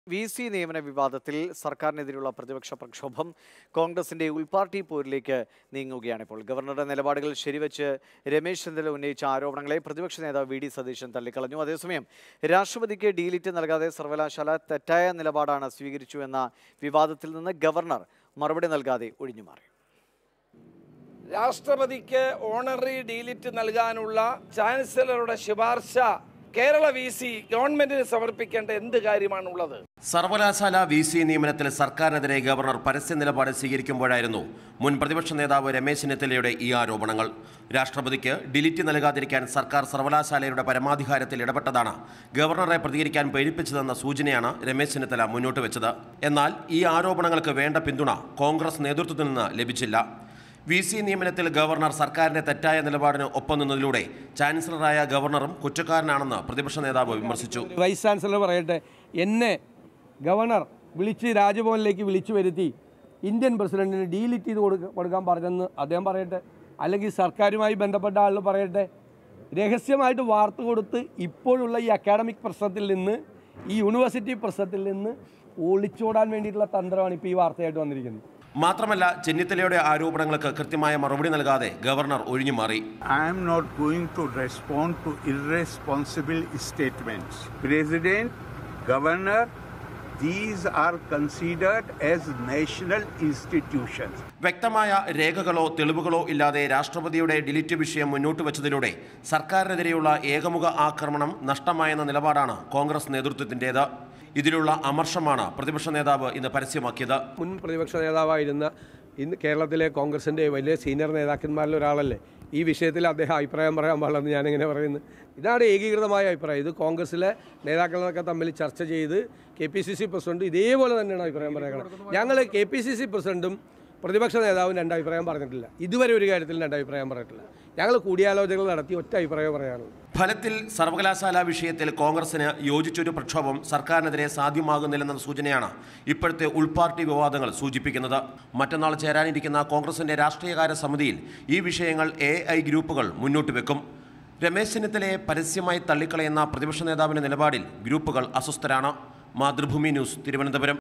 V C നിയമന വിവാദത്തിൽ സർക്കാരിനെതിരെയുള്ള പ്രതിപക്ഷ പ്രക്ഷോഭം കോൺഗ്രസിന്റെ ഉൾപാർട്ടി പോരിലേക്ക് നീങ്ങുകയാണിപ്പോൾ ഗവർണറുടെ നിലപാടുകൾ ശരിവെച്ച് രമേശ് ചെന്നിത്തല ഉന്നയിച്ച ആരോപണങ്ങളെ പ്രതിപക്ഷ നേതാവ് വി ഡി സതീശൻ തള്ളിക്കളഞ്ഞു അതേസമയം രാഷ്ട്രപതിക്ക് ഡീലിറ്റ് നൽകാതെ സർവകലാശാല തെറ്റായ നിലപാടാണ് സ്വീകരിച്ചു എന്ന വിവാദത്തിൽ നിന്ന് ഗവർണർ മറുപടി നൽകാതെ ഒഴിഞ്ഞുമാറി രാഷ്ട്രപതിക്ക് ഓണററി ഡീലിറ്റ് നൽകാനുള്ള ചാൻസലറുടെ ശുപാർശ കേരള വി സി ഗവൺമെന്റിന് സമർപ്പിക്കേണ്ട എന്ത് കാര്യമാണുള്ളത് സർവകലാശാല വി സി നിയമനത്തിൽ സർക്കാരിനെതിരെ ഗവർണർ പരസ്യ നിലപാട് സ്വീകരിക്കുമ്പോഴായിരുന്നു മുൻ പ്രതിപക്ഷ നേതാവ് രമേശ് ചെന്നിത്തലയുടെ ഈ ആരോപണങ്ങൾ രാഷ്ട്രപതിക്ക് ഡിലിറ്റ് നൽകാതിരിക്കാൻ സർക്കാർ സർവകലാശാലയുടെ പരമാധികാരത്തിൽ ഇടപെട്ടതാണ് ഗവർണറെ പ്രതികരിക്കാൻ പ്രേരിപ്പിച്ചതെന്ന സൂചനയാണ് രമേശ് ചെന്നിത്തല മുന്നോട്ട് വെച്ചത് എന്നാൽ ഈ ആരോപണങ്ങൾക്ക് വേണ്ട പിന്തുണ കോൺഗ്രസ് നേതൃത്വത്തിൽ നിന്ന് ലഭിച്ചില്ല വി സി നിയമനത്തിൽ ഗവർണർ സർക്കാരിന്റെ തെറ്റായ നിലപാടിന് ഒപ്പം നിന്നതിലൂടെ ചാൻസലറായ ഗവർണറും കുറ്റക്കാരനാണെന്ന് പ്രതിപക്ഷ നേതാവ് വിമർശിച്ചു വൈസ് ചാൻസലർ പറയട്ടെ എന്നെ ഗവർണർ വിളിച്ച് രാജ്ഭവനിലേക്ക് വിളിച്ചു വരുത്തി ഇന്ത്യൻ പ്രസിഡന്റിന് ഡീലിറ്റ് ചെയ്ത് കൊടുക്ക കൊടുക്കാൻ പറഞ്ഞെന്ന് അദ്ദേഹം പറയട്ടെ അല്ലെങ്കിൽ സർക്കാരുമായി ബന്ധപ്പെട്ട ആൾ പറയട്ടെ രഹസ്യമായിട്ട് വാർത്ത കൊടുത്ത് ഇപ്പോഴുള്ള ഈ അക്കാഡമിക് പ്രശ്നത്തിൽ നിന്ന് ഈ യൂണിവേഴ്സിറ്റി പ്രശ്നത്തിൽ നിന്ന് ഒളിച്ചോടാൻ വേണ്ടിയിട്ടുള്ള തന്ത്രമാണ് ഇപ്പോൾ ഈ വാർത്തയായിട്ട് വന്നിരിക്കുന്നത് മാത്രമല്ല ചെന്നിത്തലയുടെ ആരോപണങ്ങൾക്ക് കൃത്യമായ മറുപടി നൽകാതെ ഗവർണർ ഒഴിഞ്ഞുമാറി I am not going to respond to irresponsible statements. President, Governor, these are considered as national institutions. വ്യക്തമായ രേഖകളോ തെളിവുകളോ ഇല്ലാതെ രാഷ്ട്രപതിയുടെ ഡിലിറ്റ് വിഷയം മുന്നോട്ട് വച്ചതിലൂടെ സർക്കാരിനെതിരെയുള്ള ഏകമുഖ ആക്രമണം നഷ്ടമായെന്ന നിലപാടാണ് കോൺഗ്രസ് നേതൃത്വത്തിൻ്റേത് ഇതിലുള്ള അമർഷമാണ് പ്രതിപക്ഷ നേതാവ് ഇന്ന് പരസ്യമാക്കിയത് മുൻ പ്രതിപക്ഷ നേതാവായിരുന്ന ഇന്ന് കേരളത്തിലെ കോൺഗ്രസിൻ്റെ വലിയ സീനിയർ നേതാക്കന്മാരിൽ ഒരാളല്ലേ ഈ വിഷയത്തിൽ അദ്ദേഹം അഭിപ്രായം പറയാൻ പാടില്ലെന്ന് ഞാനിങ്ങനെ പറയുന്നു ഇതാണ് ഏകീകൃതമായ അഭിപ്രായം ഇത് കോൺഗ്രസിലെ നേതാക്കളൊക്കെ തമ്മിൽ ചർച്ച ചെയ്ത് K P C C president ഇതേപോലെ തന്നെയാണ് അഭിപ്രായം പറയുന്നത് ഞങ്ങൾ കെ പി സി സി പ്രസിഡന്റും പ്രതിപക്ഷ നേതാവും രണ്ട് അഭിപ്രായം പറഞ്ഞിട്ടില്ല ഇതുവരെ ഒരു കാര്യത്തിൽ രണ്ട് അഭിപ്രായം പറഞ്ഞിട്ടില്ല ഞങ്ങൾ കൂടിയാലോചനകൾ നടത്തി ഒറ്റ അഭിപ്രായം പറയാനുള്ളൂ ഫലത്തിൽ സർവകലാശാല വിഷയത്തിൽ കോൺഗ്രസിന് യോജിച്ചൊരു പ്രക്ഷോഭം സർക്കാരിനെതിരെ സാധ്യമാകുന്നില്ലെന്ന സൂചനയാണ് ഇപ്പോഴത്തെ ഉൾപാർട്ടി വിവാദങ്ങൾ സൂചിപ്പിക്കുന്നത് മറ്റന്നാൾ ചേരാനിരിക്കുന്ന കോൺഗ്രസിന്റെ രാഷ്ട്രീയകാര്യ സമിതിയിൽ ഈ വിഷയങ്ങൾ എ ഐ ഗ്രൂപ്പുകൾ മുന്നോട്ട് വെക്കും രമേശ് ചെന്നിത്തലയെ പരസ്യമായി തള്ളിക്കളയുന്ന പ്രതിപക്ഷ നേതാവിന്റെ നിലപാടിൽ ഗ്രൂപ്പുകൾ അസ്വസ്ഥരാണ് മാതൃഭൂമി ന്യൂസ് തിരുവനന്തപുരം